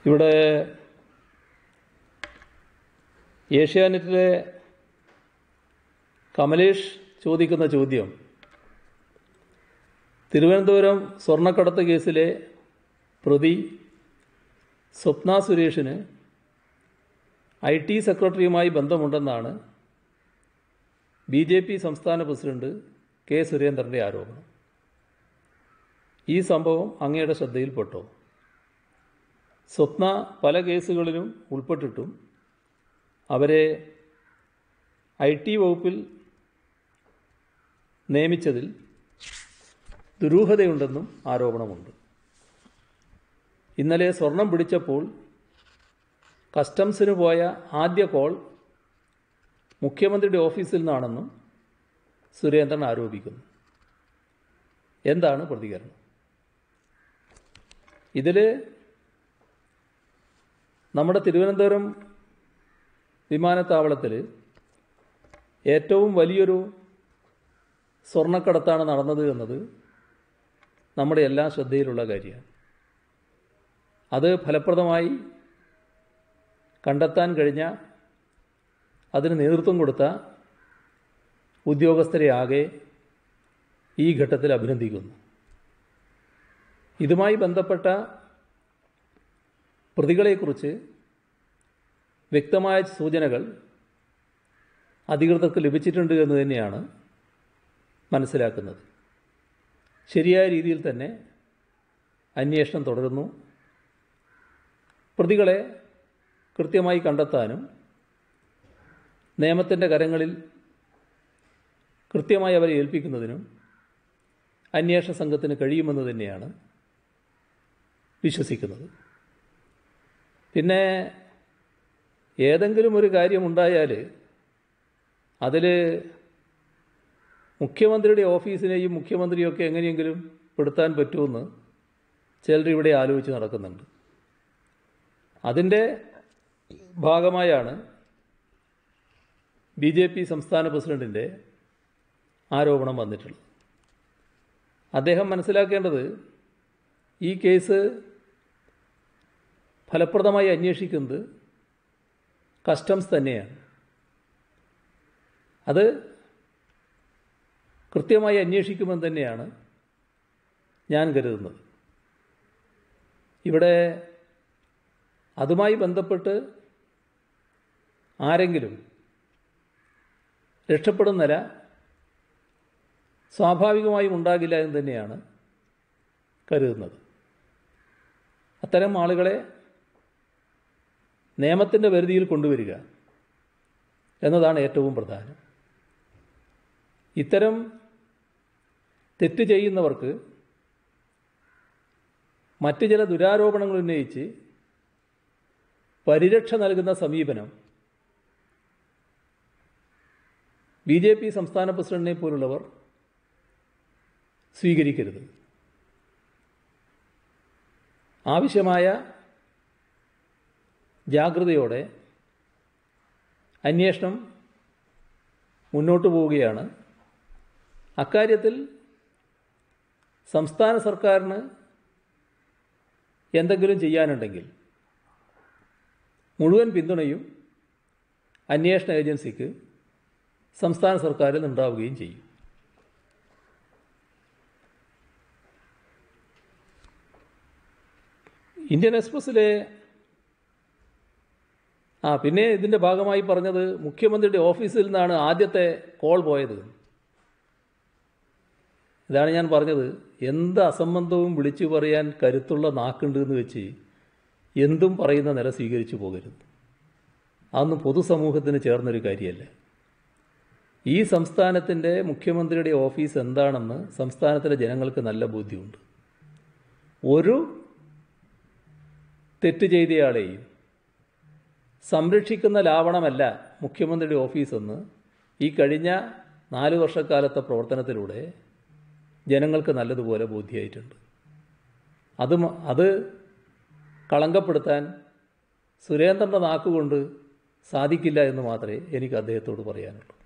ഇവിടെ ഏഷ്യാനെറ്റിലെ കമലേഷ് ചോദിക്കുന്ന ചോദ്യം തിരുവനന്തപുരം സ്വർണ്ണക്കടത്ത് കേസിലെ പ്രതി സ്വപ്ന സുരേഷിന് ഐ ടി സെക്രട്ടറിയുമായി ബന്ധമുണ്ടെന്നാണ് ബി ജെ പി സംസ്ഥാന പ്രസിഡന്റ് കെ സുരേന്ദ്രൻ്റെ ആരോപണം ഈ സംഭവം അങ്ങയുടെ ശ്രദ്ധയിൽപ്പെട്ടോ സ്വപ്ന പല കേസുകളിലും ഉൾപ്പെട്ടിട്ടും അവരെ ഐ ടി വകുപ്പിൽ നിയമിച്ചതിൽ ദുരൂഹതയുണ്ടെന്നും ആരോപണമുണ്ട് ഇന്നലെ സ്വർണം പിടിച്ചപ്പോൾ കസ്റ്റംസിന് പോയ ആദ്യ കോൾ മുഖ്യമന്ത്രിയുടെ ഓഫീസിൽ നിന്നാണെന്നും സുരേന്ദ്രൻ ആരോപിക്കുന്നു എന്താണ് പ്രതികരണം ഇതിൽ നമ്മുടെ തിരുവനന്തപുരം വിമാനത്താവളത്തിൽ ഏറ്റവും വലിയൊരു സ്വർണ്ണക്കടത്താണ് നടന്നത് എന്നത് നമ്മുടെ എല്ലാ ശ്രദ്ധയിലുള്ള കാര്യമാണ് അത് ഫലപ്രദമായി കണ്ടെത്താൻ കഴിഞ്ഞ അതിന് നേതൃത്വം കൊടുത്ത ഉദ്യോഗസ്ഥരെ ആകെ ഈ ഘട്ടത്തിൽ അഭിനന്ദിക്കുന്നു ഇതുമായി ബന്ധപ്പെട്ട പ്രതികളെക്കുറിച്ച് വ്യക്തമായ സൂചനകൾ അധികൃതർക്ക് ലഭിച്ചിട്ടുണ്ട് എന്ന് തന്നെയാണ് മനസ്സിലാക്കുന്നത് ശരിയായ രീതിയിൽ തന്നെ അന്വേഷണം തുടരുന്നു പ്രതികളെ കൃത്യമായി കണ്ടെത്താനും നിയമത്തിൻ്റെ കരങ്ങളിൽ കൃത്യമായി അവരെ ഏൽപ്പിക്കുന്നതിനും അന്വേഷണ സംഘത്തിന് കഴിയുമെന്ന് തന്നെയാണ് വിശ്വസിക്കുന്നത് പിന്നെ ഏതെങ്കിലും ഒരു കാര്യമുണ്ടായാൽ അതിൽ മുഖ്യമന്ത്രിയുടെ ഓഫീസിനെയും മുഖ്യമന്ത്രിയൊക്കെ എങ്ങനെയെങ്കിലും പെടുത്താൻ പറ്റുമെന്ന് ചിലർ ഇവിടെ ആലോചിച്ച് നടക്കുന്നുണ്ട് അതിൻ്റെ ഭാഗമായാണ് ബി ജെ പി സംസ്ഥാന പ്രസിഡന്റിൻ്റെ ആരോപണം വന്നിട്ടുള്ളത് അദ്ദേഹം മനസ്സിലാക്കേണ്ടത് ഈ കേസ് ഫലപ്രദമായി അന്വേഷിക്കുന്നത് കസ്റ്റംസ് തന്നെയാണ് അത് കൃത്യമായി അന്വേഷിക്കുമെന്ന് തന്നെയാണ് ഞാൻ കരുതുന്നത് ഇവിടെ അതുമായി ബന്ധപ്പെട്ട് ആരെങ്കിലും രക്ഷപ്പെടുന്ന നില സ്വാഭാവികമായും ഉണ്ടാകില്ല എന്ന് തന്നെയാണ് കരുതുന്നത് അത്തരം ആളുകളെ നിയമത്തിൻ്റെ പരിധിയിൽ കൊണ്ടുവരിക എന്നതാണ് ഏറ്റവും പ്രധാനം ഇത്തരം തെറ്റ് ചെയ്യുന്നവർക്ക് മറ്റ് ചില ദുരാരോപണങ്ങൾ ഉന്നയിച്ച് പരിരക്ഷ നൽകുന്ന സമീപനം ബി ജെ പി സംസ്ഥാന പ്രസിഡന്റിനെ പോലുള്ളവർ സ്വീകരിക്കരുത് ആവശ്യമായ ജാഗ്രതയോടെ അന്വേഷണം മുന്നോട്ട് പോവുകയാണ് അക്കാര്യത്തിൽ സംസ്ഥാന സർക്കാരിന് എന്തെങ്കിലും ചെയ്യാനുണ്ടെങ്കിൽ മുഴുവൻ പിന്തുണയും അന്വേഷണ ഏജൻസിക്ക് സംസ്ഥാന സർക്കാരിൽ ഉണ്ടാവുകയും ചെയ്യും ഇന്ത്യൻ എക്സ്പ്രസ്സിലെ ആ പിന്നെ ഇതിൻ്റെ ഭാഗമായി പറഞ്ഞത് മുഖ്യമന്ത്രിയുടെ ഓഫീസിൽ നിന്നാണ് ആദ്യത്തെ കോൾ പോയത് ഇതാണ് ഞാൻ പറഞ്ഞത് എന്ത് അസംബന്ധവും വിളിച്ചു പറയാൻ കരുത്തുള്ള നാക്കുണ്ട് എന്ന് വെച്ച് എന്തും പറയുന്ന നില സ്വീകരിച്ചു പോകരുത് അതൊന്നും പൊതുസമൂഹത്തിന് ചേർന്നൊരു കാര്യമല്ല ഈ സംസ്ഥാനത്തിൻ്റെ മുഖ്യമന്ത്രിയുടെ ഓഫീസ് എന്താണെന്ന് സംസ്ഥാനത്തിലെ ജനങ്ങൾക്ക് നല്ല ബോധ്യമുണ്ട് ഒരു തെറ്റ് ചെയ്തയാളെയും സംരക്ഷിക്കുന്ന ലാവണമല്ല മുഖ്യമന്ത്രിയുടെ ഓഫീസെന്ന് ഈ കഴിഞ്ഞ നാല് വർഷക്കാലത്തെ പ്രവർത്തനത്തിലൂടെ ജനങ്ങൾക്ക് നല്ലതുപോലെ ബോധ്യമായിട്ടുണ്ട് അത് മ- അത് കളങ്കപ്പെടുത്താൻ സുരേന്ദ്രൻ്റെ നാക്കുകൊണ്ട് സാധിക്കില്ല എന്ന് മാത്രമേ എനിക്ക് അദ്ദേഹത്തോട് പറയാനുള്ളൂ